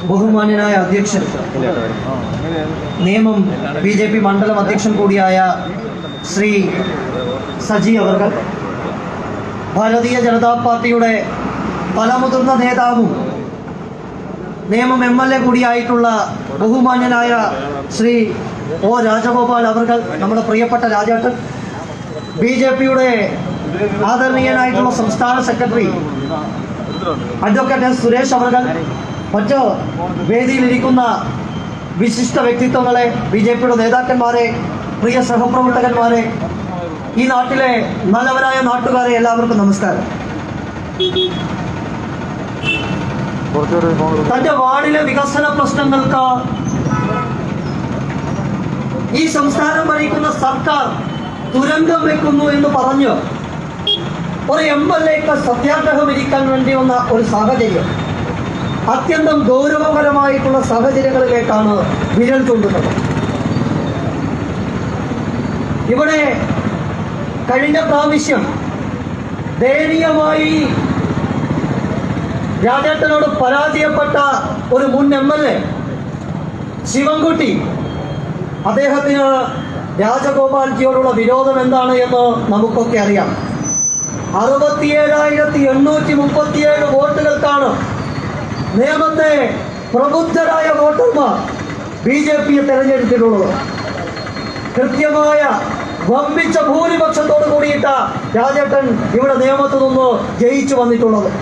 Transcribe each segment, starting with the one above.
ബഹുമാന്യനായ അധ്യക്ഷൻ നിയമം ബി ജെ പി മണ്ഡലം അധ്യക്ഷൻ കൂടിയായ ശ്രീ സജി അവർകൾ ഭാരതീയ ജനതാ പാർട്ടിയുടെ പല മുതിർന്ന നേതാവും നിയമം എം എൽ എ കൂടിയായിട്ടുള്ള ബഹുമാന്യനായ ശ്രീ ഒ രാജഗോപാൽ അവർകൾ നമ്മുടെ പ്രിയപ്പെട്ട രാജേട്ടൻ ബി ജെ പിയുടെ ആദരണീയനായിട്ടുള്ള സംസ്ഥാന സെക്രട്ടറി അഡ്വക്കേറ്റ് എസ് സുരേഷ് അവർകൾ മറ്റ് വേദിയിലിരിക്കുന്ന വിശിഷ്ട വ്യക്തിത്വങ്ങളെ ബി ജെ പിയുടെ നേതാക്കന്മാരെ പ്രിയ സഹപ്രവർത്തകന്മാരെ ഈ നാട്ടിലെ നല്ലവരായ നാട്ടുകാരെ എല്ലാവർക്കും നമസ്കാരം തന്റെ വാർഡിലെ വികസന പ്രശ്നങ്ങൾക്ക് ഈ സംസ്ഥാനം ഭരിക്കുന്ന സർക്കാർ തുരങ്കം വെക്കുന്നു എന്ന് പറഞ്ഞു ഒരു എം എൽ എക്ക് സത്യാഗ്രഹം ഇരിക്കാൻ വേണ്ടി വന്ന ഒരു സാഹചര്യം അത്യന്തം ഗൗരവകരമായിട്ടുള്ള സാഹചര്യങ്ങളിലേക്കാണ് വിരൽ ചൂണ്ടുന്നത് ഇവിടെ കഴിഞ്ഞ പ്രാവശ്യം ദയനീയമായി രാജേട്ടനോട് പരാജയപ്പെട്ട ഒരു മുൻ എം എൽ എ ശിവൻകുട്ടി അദ്ദേഹത്തിന് രാജഗോപാൽജിയോടുള്ള വിരോധം എന്താണ് എന്ന് നമുക്കൊക്കെ അറിയാം അറുപത്തിയേഴായിരത്തി എണ്ണൂറ്റി മുപ്പത്തിയേഴ് വോട്ടുകൾക്കാണ് നിയമത്തെ പ്രബുദ്ധരായ വോട്ടർമാർ ബി ജെ പിയെ തെരഞ്ഞെടുത്തിട്ടുള്ളത് കൃത്യമായ വമ്പിച്ച ഭൂരിപക്ഷത്തോട് കൂടിയിട്ട രാജേട്ടൻ ഇവിടെ നിയമത്തിൽ നിന്ന് ജയിച്ചു വന്നിട്ടുള്ളത്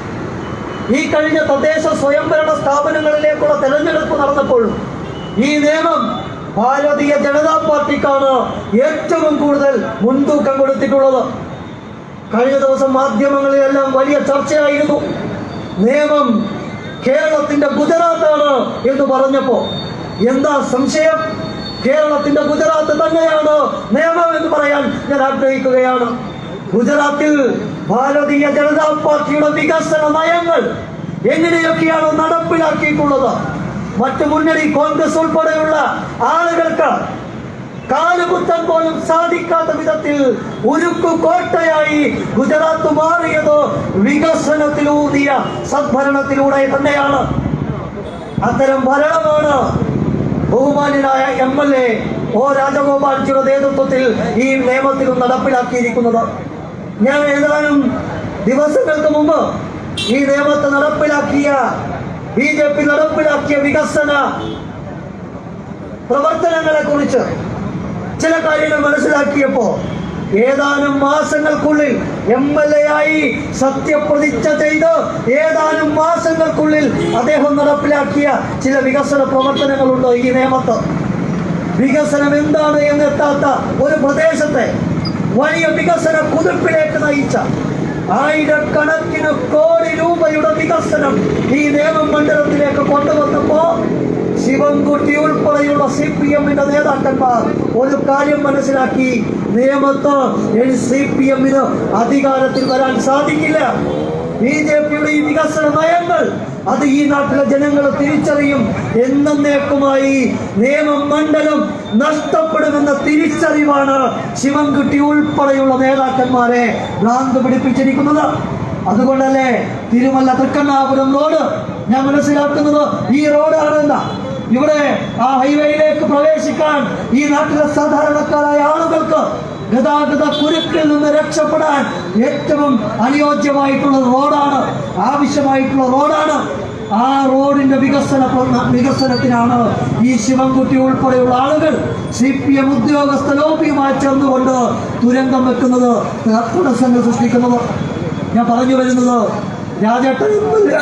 ഈ കഴിഞ്ഞ തദ്ദേശ സ്വയംഭരണ സ്ഥാപനങ്ങളിലേക്കുള്ള തെരഞ്ഞെടുപ്പ് നടന്നപ്പോഴും ഈ നിയമം ഭാരതീയ ജനതാ പാർട്ടിക്കാണ് ഏറ്റവും കൂടുതൽ മുൻതൂക്കം കൊടുത്തിട്ടുള്ളത് കഴിഞ്ഞ ദിവസം മാധ്യമങ്ങളിലെല്ലാം വലിയ ചർച്ചയായിരുന്നു നിയമം കേരളത്തിന്റെ ഗുജറാത്താണ് എന്ന് പറഞ്ഞപ്പോ എന്താ സംശയം കേരളത്തിന്റെ ഗുജറാത്ത് തന്നെയാണ് നിയമം എന്ന് പറയാൻ ഞാൻ ആഗ്രഹിക്കുകയാണ് ഗുജറാത്തിൽ ഭാരതീയ ജനതാ പാർട്ടിയുടെ വികസന നയങ്ങൾ എങ്ങനെയൊക്കെയാണ് നടപ്പിലാക്കിയിട്ടുള്ളത് മറ്റു മുന്നണി കോൺഗ്രസ് ഉൾപ്പെടെയുള്ള ആളുകൾക്ക് കാലുകുത്താൻ പോലും സാധിക്കാത്ത വിധത്തിൽ ഉരുക്കു കോട്ടയായി ഗുജറാത്ത് മാറിയത് വികസനത്തിലൂന്നിയ സദ്ഭരണത്തിലൂടെ തന്നെയാണ് അത്തരം ഭരണമാണ് ബഹുമാന്യനായ എം എൽ എ ഒ രാജഗോപാൽജിയുടെ നേതൃത്വത്തിൽ ഈ നിയമത്തിലും നടപ്പിലാക്കിയിരിക്കുന്നത് ഞാൻ ഏതാനും ദിവസങ്ങൾക്ക് മുമ്പ് ഈ നിയമത്തെ നടപ്പിലാക്കിയ ബി ജെ പി നടപ്പിലാക്കിയ വികസന പ്രവർത്തനങ്ങളെ കുറിച്ച് ചില കാര്യങ്ങൾ മനസ്സിലാക്കിയപ്പോ ഏതാനും മാസങ്ങൾക്കുള്ളിൽ എം എൽ എ ആയി സത്യപ്രതിജ്ഞ ചെയ്ത് ഏതാനും മാസങ്ങൾക്കുള്ളിൽ അദ്ദേഹം നടപ്പിലാക്കിയ ചില വികസന പ്രവർത്തനങ്ങളുണ്ട് ഈ നിയമത്ത് വികസനം എന്താണ് എന്നെത്താത്ത ഒരു പ്രദേശത്തെ വലിയ വികസന കുതിപ്പിലേക്ക് നയിച്ച ആയിരക്കണക്കിന് കോടി രൂപയുടെ വികസനം ഈ നിയമം മണ്ഡലത്തിലേക്ക് കൊണ്ടുവന്നപ്പോ ശിവൻകുട്ടി ഉൾപ്പെടെയുള്ള സി പി എമ്മിന്റെ നേതാക്കന്മാർ ഒരു കാര്യം മനസ്സിലാക്കി നിയമത്ത് ഇനി സി പി എമ്മിന് അധികാരത്തിൽ വരാൻ സാധിക്കില്ല ബി ജെ പിയുടെ ഈ വികസന നയങ്ങൾ അത് ഈ നാട്ടിലെ ജനങ്ങൾ തിരിച്ചറിയും എന്നേക്കുമായി നിയമം മണ്ഡലം നഷ്ടപ്പെടുമെന്ന തിരിച്ചറിവാണ് ശിവൻകുട്ടി ഉൾപ്പെടെയുള്ള നേതാക്കന്മാരെ ഭ്രാന്ത് പിടിപ്പിച്ചിരിക്കുന്നത് അതുകൊണ്ടല്ലേ തിരുമല്ല തൃക്കണ്ണാപുരം റോഡ് ഞാൻ മനസ്സിലാക്കുന്നത് ഈ റോഡാണെന്ന ഇവിടെ ആ ഹൈവേയിലേക്ക് പ്രവേശിക്കാൻ ഈ നാട്ടിലെ സാധാരണക്കാരായ ആളുകൾക്ക് ഗതാഗത കുരുക്കിൽ നിന്ന് രക്ഷപ്പെടാൻ ഏറ്റവും അനുയോജ്യമായിട്ടുള്ള റോഡാണ് ആവശ്യമായിട്ടുള്ള റോഡാണ് ആ റോഡിന്റെ വികസന പ്ര- വികസനത്തിനാണ് ഈ ശിവൻകുട്ടി ഉൾപ്പെടെയുള്ള ആളുകൾ സി പി എം ഉദ്യോഗസ്ഥ ലോബിയുമായി ചേർന്നുകൊണ്ട് തുരങ്കം വെക്കുന്നത് തടസ്സങ്ങൾ സൃഷ്ടിക്കുന്നത് ഞാൻ പറഞ്ഞു വരുന്നത് രാജേട്ടൻ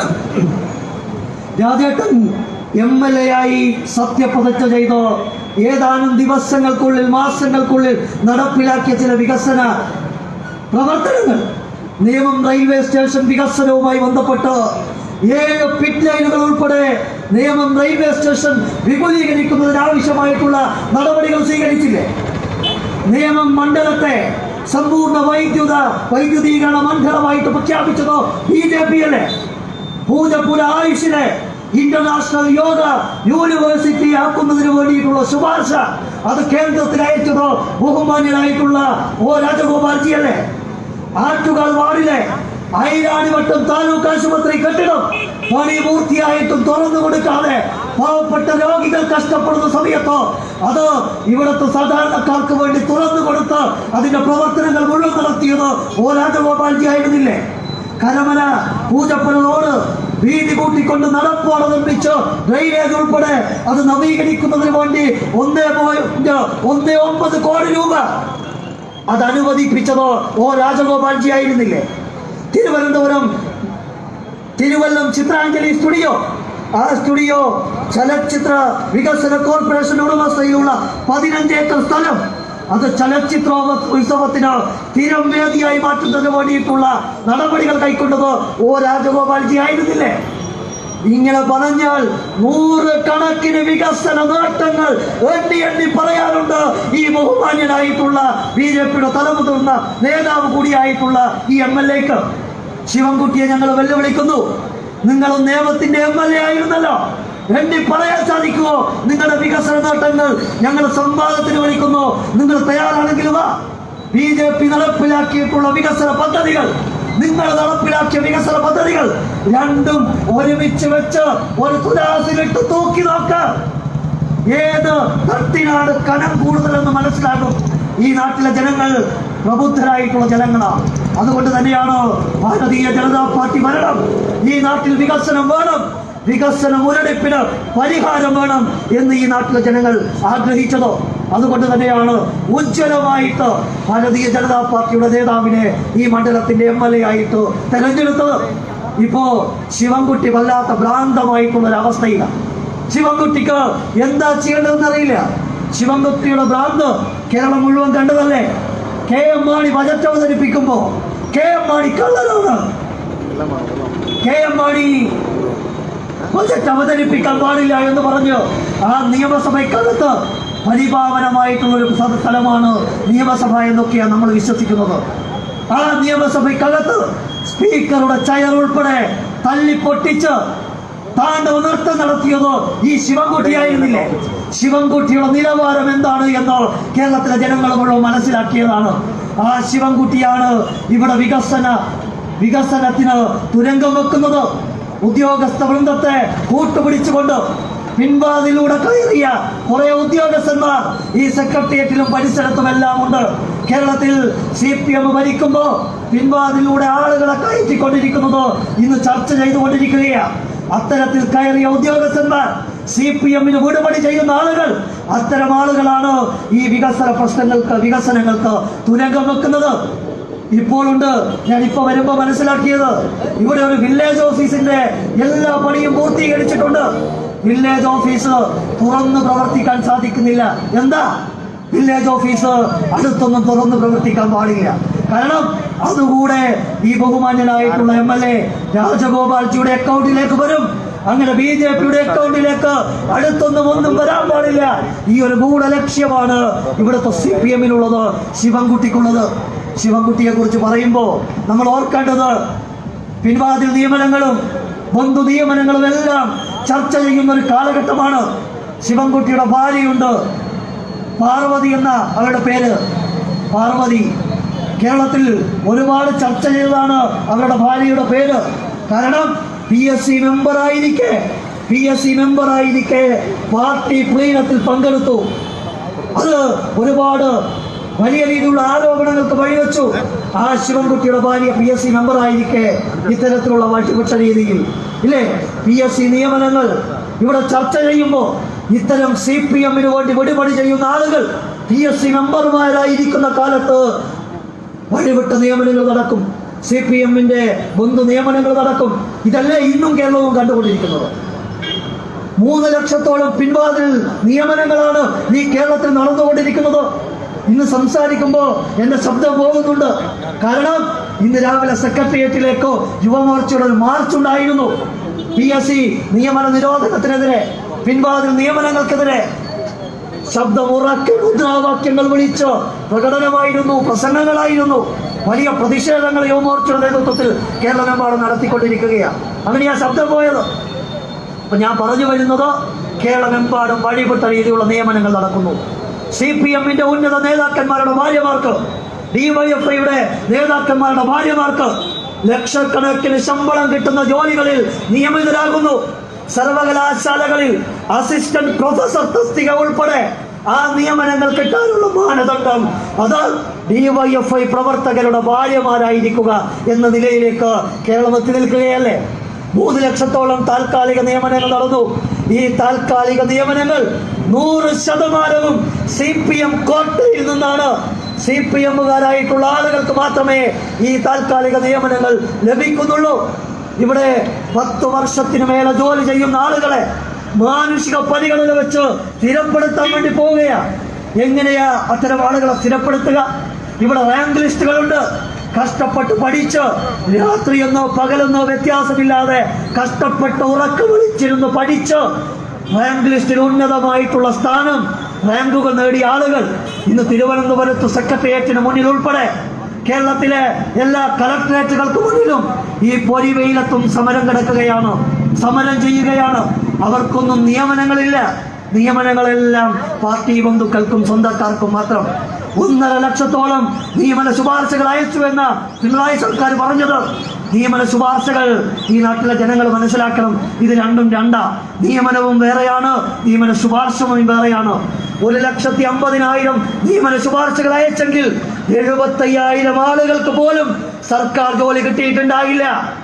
രാജേട്ടൻ എം എൽ എ ആയി സത്യപ്രതിജ്ഞ ചെയ്ത് ഏതാനും ദിവസങ്ങൾക്കുള്ളിൽ മാസങ്ങൾക്കുള്ളിൽ നടപ്പിലാക്കിയ ചില വികസന പ്രവർത്തനങ്ങൾ നിയമം റെയിൽവേ സ്റ്റേഷൻ വികസനവുമായി ബന്ധപ്പെട്ട് ഏഴ് പിറ്റ് ലൈനുകൾ ഉൾപ്പെടെ നിയമം റെയിൽവേ സ്റ്റേഷൻ വിപുലീകരിക്കുന്നതിനാവശ്യമായിട്ടുള്ള നടപടികൾ സ്വീകരിച്ചില്ലേ നിയമം മണ്ഡലത്തെ സമ്പൂർണ്ണ വൈദ്യുത വൈദ്യുതീകരണ മണ്ഡലമായിട്ട് പ്രഖ്യാപിച്ചതോ ബി ജെ പി അല്ലേ പൂജപ്പുര ആയുഷിനെ ഇന്റർനാഷണൽ യോഗ യൂണിവേഴ്സിറ്റി ആക്കുന്നതിന് വേണ്ടിയിട്ടുള്ള ശുപാർശ അത് കേന്ദ്രത്തിൽ അയച്ചതോ ബഹുമാന്യനായിട്ടുള്ള ഓ രാജഗോപാൽജി അല്ലേ ആറ്റുകാൽ വാർഡിലെ ഐരാണിവട്ടം താലൂക്ക് ആശുപത്രി കെട്ടിടം പണി പൂർത്തിയായിട്ടും തുറന്നു കൊടുക്കാതെ പാവപ്പെട്ട രോഗികൾ കഷ്ടപ്പെടുന്ന സമയത്ത് അത് ഇവിടുത്തെ സാധാരണക്കാർക്ക് വേണ്ടി തുറന്നു കൊടുത്ത് അതിന്റെ പ്രവർത്തനങ്ങൾ മുഴുവൻ നടത്തിയത് ഓ രാജഗോപാൽജി ആയിരുന്നില്ലേ കരമന പൂജപ്പുരതോട് വീതി കൂട്ടിക്കൊണ്ട് നടപ്പാട് നിർമ്മിച്ച് ഡ്രെയിനേജ് ഉൾപ്പെടെ അത് നവീകരിക്കുന്നതിന് വേണ്ടി ഒന്നേ പോയിന്റ് ഒന്നേ ഒമ്പത് കോടി രൂപ അത് അനുവദിപ്പിച്ചത് ഓ രാജഗോപാൽജി ആയിരുന്നില്ലേ തിരുവനന്തപുരം തിരുവല്ലം ചിത്രാഞ്ജലി സ്റ്റുഡിയോ ആ സ്റ്റുഡിയോ ചലച്ചിത്ര വികസന കോർപ്പറേഷൻ ഉടമസ്ഥയിലുള്ള പതിനഞ്ച് ഏക്കർ സ്ഥലം അത് ചലച്ചിത്ര ഉത്സവത്തിന് സ്ഥിരം വേദിയായി മാറ്റുന്നതിന് വേണ്ടിയിട്ടുള്ള നടപടികൾ കൈക്കൊണ്ടത് ഓ രാജഗോപാൽജി ആയിരുന്നില്ലേ ഇങ്ങനെ പറഞ്ഞാൽ നൂറ് കണക്കിന് വികസന നേട്ടങ്ങൾ എണ്ണി എണ്ണി പറയാനുണ്ട് ഈ ബഹുമാന്യനായിട്ടുള്ള ബി ജെ പിയുടെ തലമുതിർന്ന നേതാവ് കൂടിയായിട്ടുള്ള ഈ എം എൽ എക്ക് ശിവൻകുട്ടിയെ ഞങ്ങൾ വെല്ലുവിളിക്കുന്നു നിങ്ങളും നിയമത്തിന്റെ എം എൽ എ ആയിരുന്നല്ലോ എണ്ണി പറയാൻ സാധിക്കുമോ നിങ്ങളുടെ വികസന നേട്ടങ്ങൾ ഞങ്ങൾ സംവാദത്തിന് വിളിക്കുന്നു നിങ്ങൾ തയ്യാറാണെങ്കിൽ വാ ബി ജെ പി നടപ്പിലാക്കിയിട്ടുള്ള വികസന പദ്ധതികൾ നിങ്ങൾ നടപ്പിലാക്കിയ വികസന പദ്ധതികൾ രണ്ടും ഒരുമിച്ച് വെച്ച് ഒരു തുലാസിലിട്ട് തൂക്കി നോക്ക ഏത് തട്ടിനാണ് കനം കൂടുതലെന്ന് മനസ്സിലാകും ഈ നാട്ടിലെ ജനങ്ങൾ പ്രബുദ്ധരായിട്ടുള്ള ജനങ്ങളാണ് അതുകൊണ്ട് തന്നെയാണ് ഭാരതീയ ജനതാ പാർട്ടി വരണം ഈ നാട്ടിൽ വികസനം വേണം വികസന മുരടിപ്പിന് പരിഹാരം വേണം എന്ന് ഈ നാട്ടിലെ ജനങ്ങൾ ആഗ്രഹിച്ചതോ അതുകൊണ്ട് തന്നെയാണ് ഉജ്ജ്വലമായിട്ട് ഭാരതീയ ജനതാ പാർട്ടിയുടെ നേതാവിനെ ഈ മണ്ഡലത്തിന്റെ എം എൽ എ ആയിട്ട് തെരഞ്ഞെടുത്തത് ഇപ്പോ ശിവൻകുട്ടി വല്ലാത്ത ഭ്രാന്തമായിട്ടുള്ള ഒരു അവസ്ഥയിലാണ് ശിവൻകുട്ടിക്ക് എന്താ ചെയ്യേണ്ടതെന്ന് അറിയില്ല ശിവൻകുട്ടിയുടെ ഭ്രാന്ത് കേരളം മുഴുവൻ കണ്ടതല്ലേ കെ എം മാണി ബജറ്റ് അവതരിപ്പിക്കുമ്പോ കെ എം മാണി കള്ളനാണ് കെ എം മാണി ബജറ്റ് അവതരിപ്പിക്കാൻ പാടില്ല എന്ന് പറഞ്ഞു ആ നിയമസഭയ്ക്കകത്ത് പരിപാവനമായിട്ടുള്ള ഒരു സ്ഥ- സ്ഥലമാണ് നിയമസഭ എന്നൊക്കെയാണ് നമ്മൾ വിശ്വസിക്കുന്നത് ആ നിയമസഭയ്ക്കകത്ത് സ്പീക്കറുടെ ചയർ ഉൾപ്പെടെ തല്ലി പൊട്ടിച്ച് താണ്ഡവ നൃത്തം നടത്തിയത് ഈ ശിവൻകുട്ടിയായിരുന്നില്ലേ ശിവൻകുട്ടിയുടെ നിലവാരം എന്താണ് എന്ന് കേരളത്തിലെ ജനങ്ങൾ മുഴുവൻ മനസ്സിലാക്കിയതാണ് ആ ശിവൻകുട്ടിയാണ് ഇവിടെ വികസന വികസനത്തിന് തുരങ്കം വെക്കുന്നത് ഉദ്യോഗസ്ഥ വൃന്ദത്തെ കൂട്ടുപിടിച്ചുകൊണ്ട് പിൻവാതിലൂടെ കയറിയ കുറെ ഉദ്യോഗസ്ഥന്മാർ ഈ സെക്രട്ടേറിയറ്റിലും പരിസരത്തും എല്ലാം ഉണ്ട് കേരളത്തിൽ സി പി എം ഭരിക്കുമ്പോ പിൻവാതിലൂടെ ആളുകളെ കയറ്റിക്കൊണ്ടിരിക്കുന്നത് ഇന്ന് ചർച്ച ചെയ്തുകൊണ്ടിരിക്കുകയാണ് അത്തരത്തിൽ കയറിയ ഉദ്യോഗസ്ഥന്മാർ സി പി എമ്മിന് വിടുപടി ചെയ്യുന്ന ആളുകൾ അത്തരം ആളുകളാണ് ഈ വികസന പ്രശ്നങ്ങൾക്ക് വികസനങ്ങൾക്ക് തുരങ്കം വെക്കുന്നത് ഇപ്പോഴുണ്ട് ഞാൻ ഇപ്പൊ വരുമ്പോ മനസ്സിലാക്കിയത് ഇവിടെ ഒരു വില്ലേജ് ഓഫീസിന്റെ എല്ലാ പണിയും പൂർത്തീകരിച്ചിട്ടുണ്ട് വില്ലേജ് ഓഫീസ് തുറന്ന് പ്രവർത്തിക്കാൻ സാധിക്കുന്നില്ല എന്താ വില്ലേജ് ഓഫീസ് അടുത്തൊന്നും തുറന്ന് പ്രവർത്തിക്കാൻ പാടില്ല കാരണം അതുകൂടെ ഈ ബഹുമാന്യനായിട്ടുള്ള എം എൽ എ രാജഗോപാൽജിയുടെ അക്കൗണ്ടിലേക്ക് വരും അങ്ങനെ ബി ജെ പിയുടെ അക്കൗണ്ടിലേക്ക് അടുത്തൊന്നും ഒന്നും വരാൻ പാടില്ല ഈ ഒരു ഗൂഢ ലക്ഷ്യമാണ് ഇവിടുത്തെ സി പി എമ്മിനുള്ളത് ശിവൻകുട്ടിക്കുള്ളത് ശിവൻകുട്ടിയെ കുറിച്ച് പറയുമ്പോൾ നമ്മൾ ഓർക്കേണ്ടത് പിൻവാതിൽ നിയമനങ്ങളും ബന്ധു നിയമനങ്ങളും എല്ലാം ചർച്ച ചെയ്യുന്ന ഒരു കാലഘട്ടമാണ് ശിവൻകുട്ടിയുടെ ഭാര്യയുണ്ട് പാർവതി എന്ന അവരുടെ പേര് പാർവതി കേരളത്തിൽ ഒരുപാട് ചർച്ച ചെയ്തതാണ് അവരുടെ ഭാര്യയുടെ പേര് കാരണം പി എസ് സി മെമ്പറായിരിക്കെ പി എസ് സി മെമ്പറായിരിക്കെ പാർട്ടി പ്ലീനത്തിൽ പങ്കെടുത്തു അത് ഒരുപാട് വലിയ രീതിയിലുള്ള ആരോപണങ്ങൾക്ക് വഴിവെച്ചു ആ ശിവൻകുട്ടിയുടെ ഭാര്യ പി എസ് സി മെമ്പറായിരിക്കെ ഇത്തരത്തിലുള്ള വഴിവെച്ച രീതിയിൽ ഇല്ലേ പി എസ് സി നിയമനങ്ങൾ ഇവിടെ ചർച്ച ചെയ്യുമ്പോൾ ഇത്തരം സി പി എമ്മിന് വേണ്ടി വെടിപടി ചെയ്യുന്ന ആളുകൾ പി എസ് സി മെമ്പർമാരായിരിക്കുന്ന കാലത്ത് വഴിവിട്ട നിയമനങ്ങൾ നടക്കും സി പി എമ്മിന്റെ ബന്ധു നിയമനങ്ങൾ നടക്കും ഇതല്ലേ ഇന്നും കേരളവും കണ്ടുകൊണ്ടിരിക്കുന്നത് മൂന്ന് ലക്ഷത്തോളം പിൻവാതിൽ നിയമനങ്ങളാണ് ഈ കേരളത്തിൽ നടന്നുകൊണ്ടിരിക്കുന്നത് ഇന്ന് സംസാരിക്കുമ്പോൾ എന്റെ ശബ്ദം പോകുന്നുണ്ട് കാരണം ഇന്ന് രാവിലെ സെക്രട്ടേറിയറ്റിലേക്കോ യുവമോർച്ചയുടെ ഒരു മാർച്ച് ഉണ്ടായിരുന്നു പി എസ് സി നിയമന നിരോധനത്തിനെതിരെ പിൻവാതിൽ നിയമനങ്ങൾക്കെതിരെ ശബ്ദമുറക്കെ മുദ്രാവാക്യങ്ങൾ വിളിച്ച് പ്രകടനമായിരുന്നു പ്രസംഗങ്ങളായിരുന്നു വലിയ പ്രതിഷേധങ്ങൾ യുവമോർച്ചയുടെ നേതൃത്വത്തിൽ കേരളമെമ്പാടും നടത്തിക്കൊണ്ടിരിക്കുകയാണ് അങ്ങനെയാ ശബ്ദം പോയത് അപ്പൊ ഞാൻ പറഞ്ഞു വരുന്നത് കേരളമെമ്പാടും വഴിപെട്ട രീതിയിലുള്ള നിയമനങ്ങൾ നടക്കുന്നു സി പി എമ്മിന്റെ ഉന്നത നേതാക്കന്മാരുടെ ഭാര്യമാർക്ക് ഡിവൈഎഫ്ഐയുടെ നേതാക്കന്മാരുടെ ഭാര്യമാർക്ക് ലക്ഷക്കണക്കിന് ശമ്പളം കിട്ടുന്ന ജോലികളിൽ നിയമിതരാകുന്നു സർവകലാശാലകളിൽ അസിസ്റ്റന്റ് പ്രൊഫസർ തസ്തിക ഉൾപ്പെടെ ആ നിയമനങ്ങൾ കിട്ടാനുള്ള മാനദണ്ഡം അത് ഡിവൈഎഫ്ഐ പ്രവർത്തകരുടെ ഭാര്യമാരായിരിക്കുക എന്ന നിലയിലേക്ക് കേരളം എത്തി നിൽക്കുകയല്ലേ മൂന്ന് ലക്ഷത്തോളം താൽക്കാലിക നിയമനങ്ങൾ നടന്നു ഈ താൽക്കാലിക നിയമനങ്ങൾ നൂറ് ശതമാനവും സി പി എം കോട്ടയിൽ നിന്നാണ് സി പി എമ്മുകാരായിട്ടുള്ള ആളുകൾക്ക് മാത്രമേ ഈ താൽക്കാലിക നിയമനങ്ങൾ ലഭിക്കുന്നുള്ളൂ ഇവിടെ പത്ത് വർഷത്തിന് മേലെ ജോലി ചെയ്യുന്ന ആളുകളെ മാനുഷിക പണികളിൽ വെച്ച് സ്ഥിരപ്പെടുത്താൻ വേണ്ടി പോവുകയാ എങ്ങനെയാ അത്തരം ആളുകളെ സ്ഥിരപ്പെടുത്തുക ഇവിടെ റാങ്ക് ലിസ്റ്റുകളുണ്ട് കഷ്ടപ്പെട്ട് പഠിച്ച് രാത്രിയെന്നോ പകലെന്നോ വ്യത്യാസമില്ലാതെ കഷ്ടപ്പെട്ട് ഉറക്കം വിളിച്ചിരുന്ന് പഠിച്ച് റാങ്ക് ലിസ്റ്റിൽ ഉന്നതമായിട്ടുള്ള സ്ഥാനം റാങ്കുകൾ നേടിയ ആളുകൾ ഇന്ന് തിരുവനന്തപുരത്ത് സെക്രട്ടേറിയറ്റിന് മുന്നിൽ ഉൾപ്പെടെ കേരളത്തിലെ എല്ലാ കളക്ടറേറ്റുകൾക്ക് മുന്നിലും ഈ പൊരി വെയിലത്തും സമരം കിടക്കുകയാണ് സമരം ചെയ്യുകയാണ് അവർക്കൊന്നും നിയമനങ്ങളില്ല നിയമനങ്ങളെല്ലാം പാർട്ടി ബന്ധുക്കൾക്കും സ്വന്തക്കാർക്കും മാത്രം ഒന്നര ലക്ഷത്തോളം നിയമന ശുപാർശകൾ അയച്ചു എന്ന പിണറായി സർക്കാർ പറഞ്ഞത് നിയമന ശുപാർശകൾ ഈ നാട്ടിലെ ജനങ്ങൾ മനസ്സിലാക്കണം ഇത് രണ്ടും രണ്ടാ നിയമനവും വേറെയാണ് നിയമന ശുപാർശവും വേറെയാണ് ഒരു ലക്ഷത്തി അമ്പതിനായിരം നിയമന ശുപാർശകൾ അയച്ചെങ്കിൽ എഴുപത്തയ്യായിരം ആളുകൾക്ക് പോലും സർക്കാർ ജോലി കിട്ടിയിട്ടുണ്ടായില്ല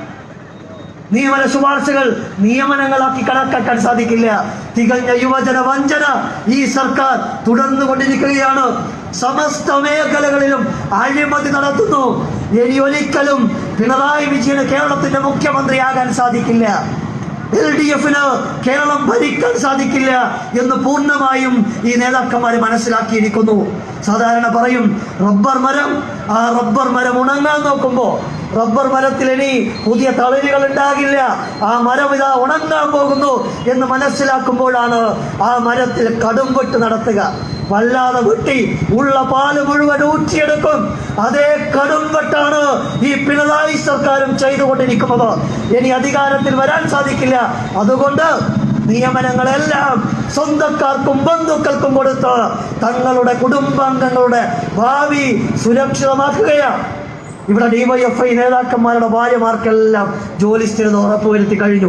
നിയമന ശുപാർശകൾ നിയമനങ്ങളാക്കി കണക്കാക്കാൻ സാധിക്കില്ല തികഞ്ഞ യുവജന വഞ്ചന ഈ സർക്കാർ തുടർന്നു കൊണ്ടിരിക്കുകയാണ് സമസ്ത മേഖലകളിലും അഴിമതി നടത്തുന്നു ഇനി ഒരിക്കലും പിണറായി വിജയന് കേരളത്തിന്റെ മുഖ്യമന്ത്രിയാകാൻ സാധിക്കില്ല എൽ ഡി എഫിന് കേരളം ഭരിക്കാൻ സാധിക്കില്ല എന്ന് പൂർണ്ണമായും ഈ നേതാക്കന്മാർ മനസ്സിലാക്കിയിരിക്കുന്നു സാധാരണ പറയും റബ്ബർ മരം ആ റബ്ബർ മരം ഉണങ്ങാൻ നോക്കുമ്പോ റബ്ബർ മരത്തിൽ ഇനി പുതിയ തളിരുകൾ ഉണ്ടാകില്ല ആ മരം ഇതാ ഉണങ്ങാൻ പോകുന്നു എന്ന് മനസ്സിലാക്കുമ്പോഴാണ് ആ മരത്തിൽ കടുംവെട്ട് നടത്തുക വല്ലാതെ വെട്ടി ഉള്ള പാല് മുഴുവൻ ഊറ്റിയെടുക്കും അതേ കടുംവെട്ടാണ് ഈ പിണറായി സർക്കാരും ചെയ്തുകൊണ്ടിരിക്കുന്നത് ഇനി അധികാരത്തിൽ വരാൻ സാധിക്കില്ല അതുകൊണ്ട് നിയമനങ്ങളെല്ലാം സ്വന്തക്കാർക്കും ബന്ധുക്കൾക്കും കൊടുത്ത് തങ്ങളുടെ കുടുംബാംഗങ്ങളുടെ ഭാവി സുരക്ഷിതമാക്കുകയാണ് ഇവിടെ ഡിവൈഎഫ്ഐ നേതാക്കന്മാരുടെ ഭാര്യമാർക്കെല്ലാം ജോലി സ്ഥിരത ഉറപ്പുവരുത്തി കഴിഞ്ഞു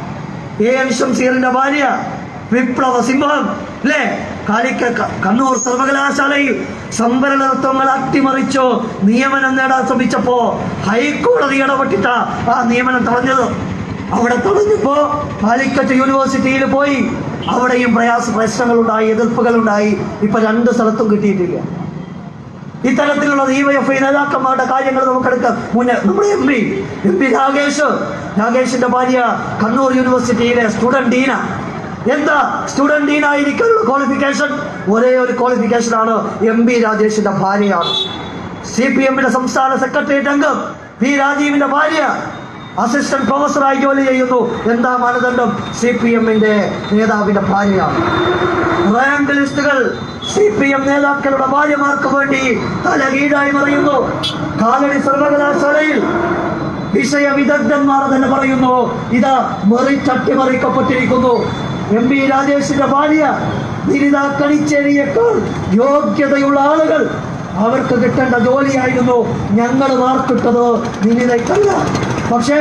എ എൻ ഷംസീറിന്റെ ഭാര്യ വിപ്ലവ സിംഹം അല്ലേ കാലിക്ക ക- കണ്ണൂർ സർവകലാശാലയിൽ സംവരണത്വങ്ങൾ അട്ടിമറിച്ചു നിയമനം നേടാൻ ശ്രമിച്ചപ്പോ ഹൈക്കോടതി ഇടപെട്ടിട്ട ആ നിയമനം തടഞ്ഞത് അവിടെ തടഞ്ഞപ്പോ കാലിക്കറ്റ് യൂണിവേഴ്സിറ്റിയിൽ പോയി അവിടെയും പ്രയാസ പ്രശ്നങ്ങളുണ്ടായി എതിർപ്പുകളുണ്ടായി ഇപ്പൊ രണ്ട് സ്ഥലത്തും കിട്ടിയിട്ടില്ല ഇത്തരത്തിലുള്ള ഡിവൈഎഫ്ഐ നേതാക്കന്മാരുടെ കാര്യങ്ങൾ നമുക്കെടുക്കാം മുന്നേ നമ്മുടെ M P M P Rakesh രാകേഷിന്റെ ഭാര്യ കണ്ണൂർ യൂണിവേഴ്സിറ്റിയിലെ സ്റ്റുഡന്റ് ഡീന എന്താ സ്റ്റുഡന്റ് ഡീൻ ആയിരിക്കാനുള്ള ക്വാളിഫിക്കേഷൻ ഒരേ ഒരു ക്വാളിഫിക്കേഷൻ ആണ് എം പി രാജേഷിന്റെ ഭാര്യയാണ് സി പി എമ്മിന്റെ സംസ്ഥാന സെക്രട്ടേറിയറ്റ് അംഗം പി രാജീവിന്റെ ഭാര്യ അസിസ്റ്റന്റ് പ്രൊഫസറായി ജോലി ചെയ്യുന്നു എന്താ മാനദണ്ഡം സി പി എമ്മിന്റെ നേതാവിന്റെ ഭാര്യയാണ് റാങ്ക് ലിസ്റ്റുകൾ സി പി എം നേതാക്കളുടെ ഭാര്യമാർക്ക് വേണ്ടി തലകീഴായി മറിയുന്നു കാലടി സർവകലാശാലയിൽ വിഷയ വിദഗ്ധന്മാർ തന്നെ പറയുന്നു ഇത് മെറിച്ചട്ടിമറിക്കപ്പെട്ടിരിക്കുന്നു എം പി രാജേഷിന്റെ ഭാര്യ നിരിത കണിച്ചേരിയേക്കാൾ യോഗ്യതയുള്ള ആളുകൾ അവർക്ക് കിട്ടേണ്ട ജോലിയായിരുന്നു ഞങ്ങൾ മാർക്കിട്ടത് നിനിതയ്ക്കല്ല പക്ഷേ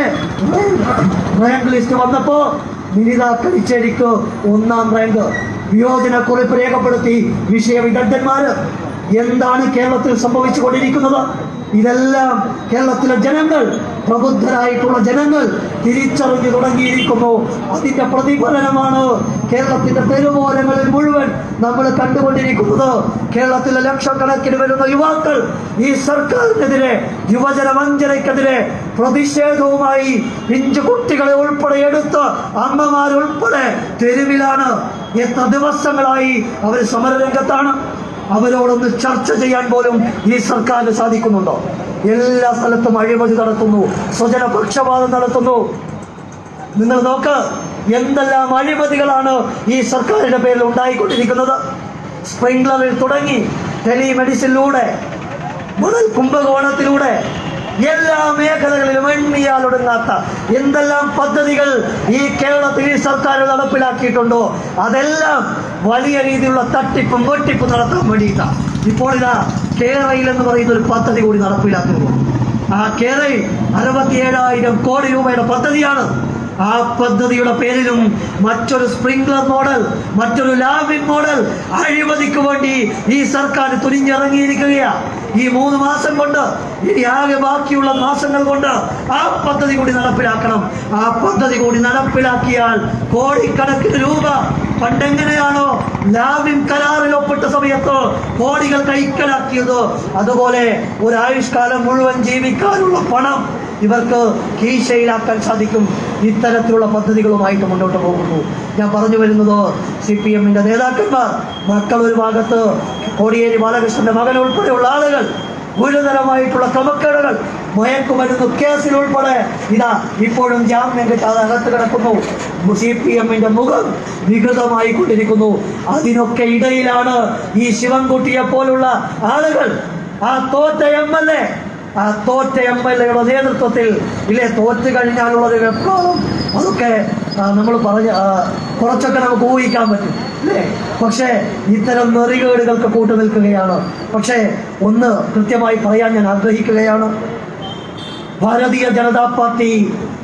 റാങ്ക് ലിസ്റ്റ് വന്നപ്പോ നിനിത കണിച്ചേരിക്ക് ഒന്നാം റാങ്ക് വിയോജനക്കുറിപ്പ് രേഖപ്പെടുത്തി വിഷയ വിദഗ്ധന്മാര് എന്താണ് കേരളത്തിൽ സംഭവിച്ചുകൊണ്ടിരിക്കുന്നത് ഇതെല്ലാം കേരളത്തിലെ ജനങ്ങൾ പ്രബുദ്ധരായിട്ടുള്ള ജനങ്ങൾ തിരിച്ചറിഞ്ഞു തുടങ്ങിയിരിക്കുന്നു അതിന്റെ പ്രതിഫലനമാണ് കേരളത്തിന്റെ തെരുവോരങ്ങളിൽ മുഴുവൻ നമ്മൾ കണ്ടുകൊണ്ടിരിക്കുന്നത് കേരളത്തിലെ ലക്ഷക്കണക്കിന് വരുന്ന യുവാക്കൾ ഈ സർക്കാരിനെതിരെ യുവജന വഞ്ചനയ്ക്കെതിരെ പ്രതിഷേധവുമായി പിഞ്ചു കുട്ടികളെ ഉൾപ്പെടെ എടുത്ത് അമ്മമാരുൾപ്പെടെ തെരുവിലാണ് എത്ര ദിവസങ്ങളായി അവർ സമരരംഗത്താണ് അവരോടൊന്ന് ചർച്ച ചെയ്യാൻ പോലും ഈ സർക്കാരിന് സാധിക്കുന്നുണ്ടോ എല്ലാ സ്ഥലത്തും അഴിമതി നടത്തുന്നു സ്വജന പക്ഷപാതം നടത്തുന്നു നിങ്ങൾ നോക്ക് എന്തെല്ലാം അഴിമതികളാണ് ഈ സർക്കാരിന്റെ പേരിൽ ഉണ്ടായിക്കൊണ്ടിരിക്കുന്നത് സ്പ്രിംഗ്ലറിൽ തുടങ്ങി ടെലിമെഡിസിനിലൂടെ മുതൽ കുംഭകോണത്തിലൂടെ എല്ലാ മേഖലകളിലും എണ്ണിയാൽ ഒടുങ്ങാത്ത എന്തെല്ലാം പദ്ധതികൾ ഈ കേരളത്തിൽ ഈ സർക്കാർ നടപ്പിലാക്കിയിട്ടുണ്ടോ അതെല്ലാം വലിയ രീതിയിലുള്ള തട്ടിപ്പും വെട്ടിപ്പും നടത്താൻ വേണ്ടിയിട്ടാണ് ഇപ്പോൾ ഇതാ കേരളയിൽ എന്ന് പറയുന്ന ഒരു പദ്ധതി കൂടി നടപ്പിലാക്കുന്നു ആ കേരളയിൽ അറുപത്തിയേഴായിരം കോടി രൂപയുടെ പദ്ധതിയാണ് ആ പദ്ധതിയുടെ പേരിലും മറ്റൊരു സ്പ്രിംഗ്ലർ മോഡൽ മറ്റൊരു ലാബിൻ മോഡൽ അഴിമതിക്ക് വേണ്ടി ഈ സർക്കാർ തുനിഞ്ഞിറങ്ങിയിരിക്കുകയാ ഈ മൂന്ന് മാസം കൊണ്ട് ഇനി ആകെ ബാക്കിയുള്ള മാസങ്ങൾ കൊണ്ട് ആ പദ്ധതി കൂടി നടപ്പിലാക്കണം ആ പദ്ധതി കൂടി നടപ്പിലാക്കിയാൽ കോടിക്കണക്കിന് രൂപ പണ്ടെങ്ങനെയാണോ ലാബിൻ കരാറിൽ ഒപ്പിട്ട സമയത്ത് കോടികൾ കൈക്കലാക്കിയത് അതുപോലെ ഒരു ആയുഷ്കാലം മുഴുവൻ ജീവിക്കാനുള്ള പണം ഇവർക്ക് കീശയിലാക്കാൻ സാധിക്കും ഇത്തരത്തിലുള്ള പദ്ധതികളുമായിട്ട് മുന്നോട്ട് പോകുന്നു ഞാൻ പറഞ്ഞു വരുന്നത് സി പി എമ്മിന്റെ നേതാക്കന്മാർ മക്കൾ ഒരു ഭാഗത്ത് കോടിയേരി ബാലകൃഷ്ണന്റെ മകൻ ഉൾപ്പെടെയുള്ള ആളുകൾ ഗുരുതരമായിട്ടുള്ള ക്രമക്കേടുകൾ മയക്കുമരുന്ന് കേസിൽ ഉൾപ്പെടെ ഇതാ ഇപ്പോഴും ജാമ്യം കിട്ടാതെ അകത്ത് കിടക്കുന്നു സി പി എമ്മിന്റെ മുഖം വികൃതമായി കൊണ്ടിരിക്കുന്നു അതിനൊക്കെ ഇടയിലാണ് ഈ ശിവൻകുട്ടിയെ പോലുള്ള ആളുകൾ ആ തോറ്റ എം എൽ എ ആ തോറ്റ എം എൽ എയുടെ നേതൃത്വത്തിൽ ഇല്ലേ തോറ്റ് കഴിഞ്ഞാലുള്ള ഒരു വെപ്രാളം അതൊക്കെ നമ്മൾ പറഞ്ഞ ആ, കുറച്ചൊക്കെ നമുക്ക് ഊഹിക്കാൻ പറ്റും അല്ലേ പക്ഷേ ഇത്തരം നെറികേടുകൾക്ക് കൂട്ടു നിൽക്കുകയാണ് പക്ഷേ ഒന്ന് കൃത്യമായി പറയാൻ ഞാൻ ആഗ്രഹിക്കുകയാണ് ഭാരതീയ ജനതാ പാർട്ടി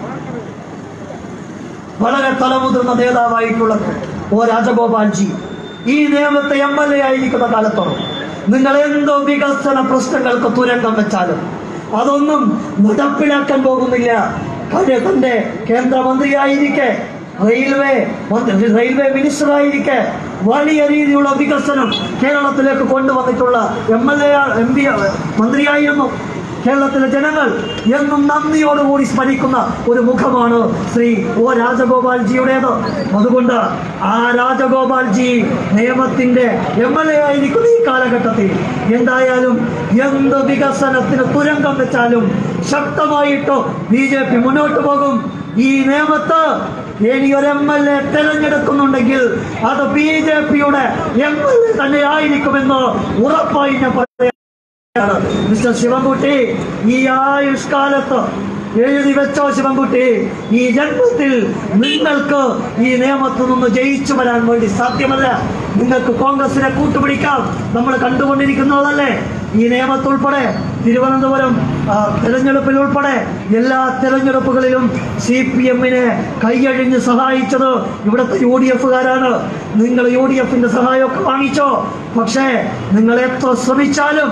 വളരെ തലമുതിർന്ന നേതാവായിട്ടുള്ള ഓ രാജഗോപാൽജി ഈ നിയമത്തെ എം എൽ എ ആയിരിക്കുന്ന കാലത്തോളം നിങ്ങൾ എന്തോ വികസന പ്രശ്നങ്ങൾക്ക് തുരങ്കം വെച്ചാലും അതൊന്നും നടപ്പിലാക്കാൻ പോകുന്നില്ല കാര്യം തന്റെ കേന്ദ്രമന്ത്രിയായിരിക്കെ റെയിൽവേ മന്ത്രി റെയിൽവേ മിനിസ്റ്റർ ആയിരിക്കെ വലിയ രീതിയിലുള്ള വികസനം കേരളത്തിലേക്ക് കൊണ്ടുവന്നിട്ടുള്ള M L A M P മന്ത്രിയായിരുന്നു കേരളത്തിലെ ജനങ്ങൾ എന്നും നന്ദിയോടുകൂടി സ്മരിക്കുന്ന ഒരു മുഖമാണ് ശ്രീ ഒ രാജഗോപാൽജിയുടേത് അതുകൊണ്ട് ആ രാജഗോപാൽജി നിയമത്തിന്റെ എം എൽ എ ആയിരിക്കുന്ന ഈ കാലഘട്ടത്തിൽ എന്തായാലും എന്ത് വികസനത്തിന് തുരങ്കം വെച്ചാലും ശക്തമായിട്ട് ബി ജെ പി മുന്നോട്ട് പോകും ഈ നിയമത്ത് ഇനി ഒരു എം എൽ എ തെരഞ്ഞെടുക്കുന്നുണ്ടെങ്കിൽ അത് ബി ജെ പിയുടെ എം എൽ എ തന്നെ ആയിരിക്കുമെന്ന് ഉറപ്പായി ഞാൻ പറയാം ആണ്. മിസ്റ്റർ ശിവൻകുട്ടി ഈ ആയുഷ്കാലത്ത് എഴുതി വെച്ചോ ശിവൻകുട്ടി ഈ ജന്മത്തിൽ നിങ്ങൾക്ക് ഈ നിയമത്തിൽ നിന്ന് ജയിച്ചു വരാൻ വേണ്ടി സാധ്യമല്ല നിങ്ങൾക്ക് കോൺഗ്രസിനെ കൂട്ടുപിടിക്കാം നമ്മൾ കണ്ടുകൊണ്ടിരിക്കുന്നതല്ലേ ഈ നിയമത്തുൾപ്പെടെ തിരുവനന്തപുരം ആ, തെരഞ്ഞെടുപ്പിൽ ഉൾപ്പെടെ എല്ലാ തെരഞ്ഞെടുപ്പുകളിലും സി പി എമ്മിനെ കൈയഴിഞ്ഞ് സഹായിച്ചത് ഇവിടുത്തെ യു ഡി എഫുകാരാണ് നിങ്ങൾ യു ഡി എഫിന്റെ സഹായമൊക്കെ വാങ്ങിച്ചോ പക്ഷേ നിങ്ങൾ എത്ര ശ്രമിച്ചാലും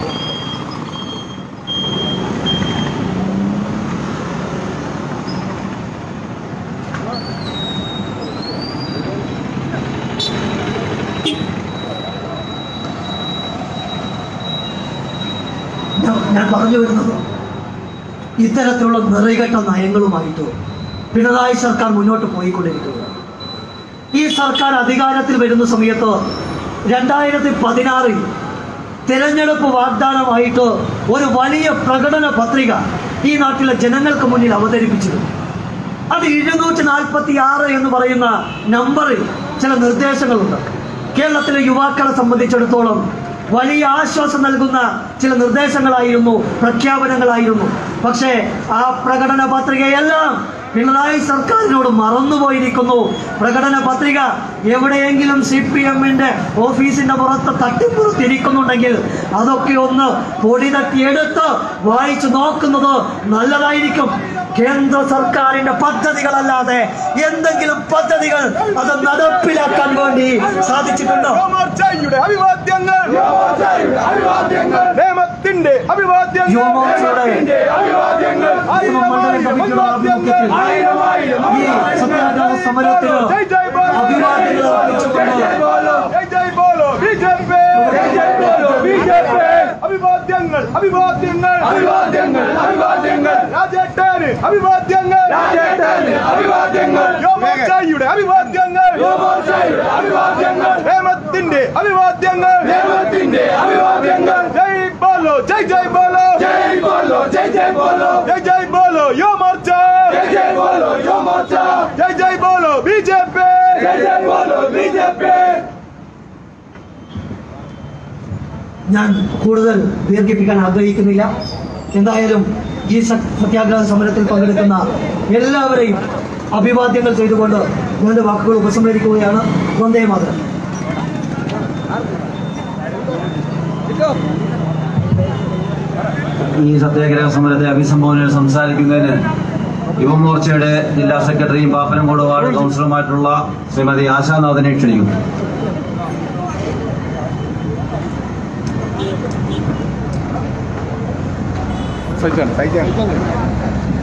ഞാൻ- ഞാൻ പറഞ്ഞു വരുന്നത് ഇത്തരത്തിലുള്ള നിറകെട്ട നയങ്ങളുമായിട്ട് പിണറായി സർക്കാർ മുന്നോട്ട് പോയിക്കൊണ്ടിരിക്കുകയാണ് ഈ സർക്കാർ അധികാരത്തിൽ വരുന്ന സമയത്ത് രണ്ടായിരത്തി പതിനാറിൽ തിരഞ്ഞെടുപ്പ് വാഗ്ദാനമായിട്ട് ഒരു വലിയ പ്രകടന പത്രിക ഈ നാട്ടിലെ ജനങ്ങൾക്ക് മുന്നിൽ അവതരിപ്പിച്ചിരുന്നു അത് ഇരുന്നൂറ്റി നാൽപ്പത്തി ആറ് എന്ന് പറയുന്ന നമ്പറിൽ ചില നിർദ്ദേശങ്ങളുണ്ട് കേരളത്തിലെ യുവാക്കളെ സംബന്ധിച്ചിടത്തോളം വലിയ ആശ്വാസം നൽകുന്ന ചില നിർദ്ദേശങ്ങളായിരുന്നു പ്രഖ്യാപനങ്ങളായിരുന്നു പക്ഷേ ആ പ്രകടന പത്രികയെല്ലാം പിണറായി സർക്കാരിനോട് മറന്നുപോയിരിക്കുന്നു പ്രകടന പത്രിക എവിടെയെങ്കിലും സി പി എമ്മിന്റെ ഓഫീസിന്റെ പുറത്ത് തട്ടിപ്പുറത്തിരിക്കുന്നുണ്ടെങ്കിൽ അതൊക്കെ ഒന്ന് പൊടി തട്ടിയെടുത്ത് വായിച്ചു നോക്കുന്നത് നല്ലതായിരിക്കും കേന്ദ്ര സർക്കാരിന്റെ പദ്ധതികളല്ലാതെ എന്തെങ്കിലും പദ്ധതികൾ അത് നടപ്പിലാക്കാൻ വേണ്ടി സാധിച്ചിട്ടുണ്ടോ യുവമോർച്ചയുടെ അഭിവാദ്യങ്ങൾ നിയമത്തിന്റെ അഭിവാദ്യങ്ങൾ യുവമോർച്ചയുടെ ആയിരം മണ്ഡലം ആയിരം കമ്മിറ്റിയുടെ അഭിവാദ്യങ്ങൾ ആഭിമുഖ്യത്തിൽ ഈ സത്യാഗ്രഹ സമരത്തിന് ജയ് ജയ് ബോലോ അഭിവാദ്യങ്ങൾ അർപ്പിച്ചുകൊണ്ട് ജയ് ജയ് ബോലോ B J P B J P അഭിവാദ്യങ്ങൾ അഭിവാദ്യങ്ങൾ അഭിവാദ്യങ്ങൾ അഭിവാദ്യങ്ങൾ രാജേട്ടന് അഭിവാദ്യങ്ങൾ രാജേട്ടന് അഭിവാദ്യങ്ങൾ യുവമോർച്ചയുടെ അഭിവാദ്യങ്ങൾ യുവമോർച്ചയുടെ അഭിവാദ്യങ്ങൾ നിയമത്തിന്റെ അഭിവാദ്യങ്ങൾ നിയമത്തിന്റെ അഭിവാദ്യങ്ങൾ ജയ് ബോലോ ജയ് ജയ് ബോലോ ജയ് ബോലോ ജയ് ജയ് ബോലോ ജയ് ജയ് ബോലോ യുവമോർച്ച ജയ് ജയ് ബോലോ യുവമോർച്ച ജയ് ജയ് ബോലോ ബി ജെ പി ജയ് ജയ് ബോലോ ബി ജെ പി ഞാൻ കൂടുതൽ ദീർഘിപ്പിക്കാൻ ആഗ്രഹിക്കുന്നില്ല എന്തായാലും ഈ സ- സത്യാഗ്രഹ സമരത്തിൽ പങ്കെടുക്കുന്ന എല്ലാവരെയും അഭിവാദ്യങ്ങൾ ചെയ്തുകൊണ്ട് ഞാൻ വാക്കുകൾ ഉപസംഹരിക്കുകയാണ് വന്ദേ മാതരം Go. ഈ സത്യാഗ്രഹ സമരത്തെ അഭിസംബോധന സംസാരിക്കുന്നതിന് യുവമോർച്ചയുടെ ജില്ലാ സെക്രട്ടറിയും പാപ്പനംകോട് വാർഡ് കൗൺസിലറുമായിട്ടുള്ള ശ്രീമതി ആശാനാഥനെ ക്ഷണിക്കുന്നു സഹിച്ചാണ് സഹിച്ചാണ്